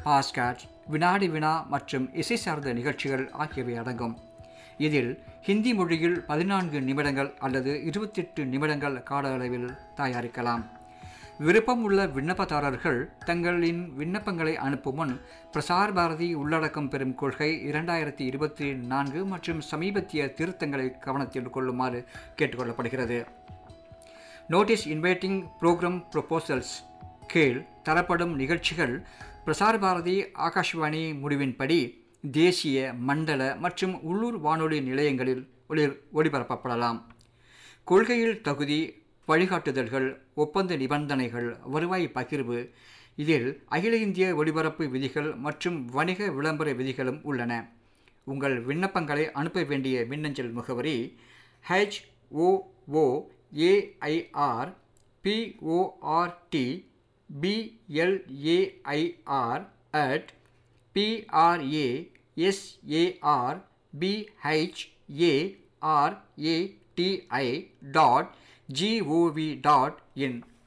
பாஸ்காட் வினாடி வினா மற்றும் இசை சார்ந்த நிகழ்ச்சிகள் ஆகியவை அடங்கும் இதில் ஹிந்தி மொழியில் பதினான்கு நிமிடங்கள் அல்லது இருபத்தெட்டு நிமிடங்கள் கால அளவில் தயாரிக்கலாம் விருப்பம் உள்ள விண்ணப்பதாரர்கள் தங்களின் விண்ணப்பங்களை அனுப்பும் முன் பிரசார் பாரதி உள்ளடக்கம் பெறும் கொள்கை இரண்டாயிரத்தி இருபத்தி நான்கு மற்றும் சமீபத்திய திருத்தங்களை கவனத்தில் கொள்ளுமாறு கேட்டுக்கொள்ளப்படுகிறது நோட்டீஸ் இன்வைட்டிங் ப்ரோக்ராம் ப்ரொபோசல்ஸ் கீழ் தரப்படும் நிகழ்ச்சிகள் பிரசார் பாரதி ஆகாஷ்வாணி முடிவின்படி தேசிய மண்டல மற்றும் உள்ளூர் வானொலி நிலையங்களில் ஒளி ஒளிபரப்பப்படலாம் கொள்கையில் தகுதி வழிகாட்டுதல்கள் ஒப்பந்த நிபந்தனைகள் வருவாய் பகிர்வு இதில் அகில இந்திய ஒலிபரப்பு விதிகள் மற்றும் வணிக விளம்பர விதிகளும் உள்ளன உங்கள் விண்ணப்பங்களை அனுப்ப வேண்டிய மின்னஞ்சல் முகவரி H O AIR PORT பிஎல்ஏஐஆர் at பிஆர்ஏஎஸ்ஏஆர் பிஹெச்ஏஆர்ஏடிஐ dot gov dot in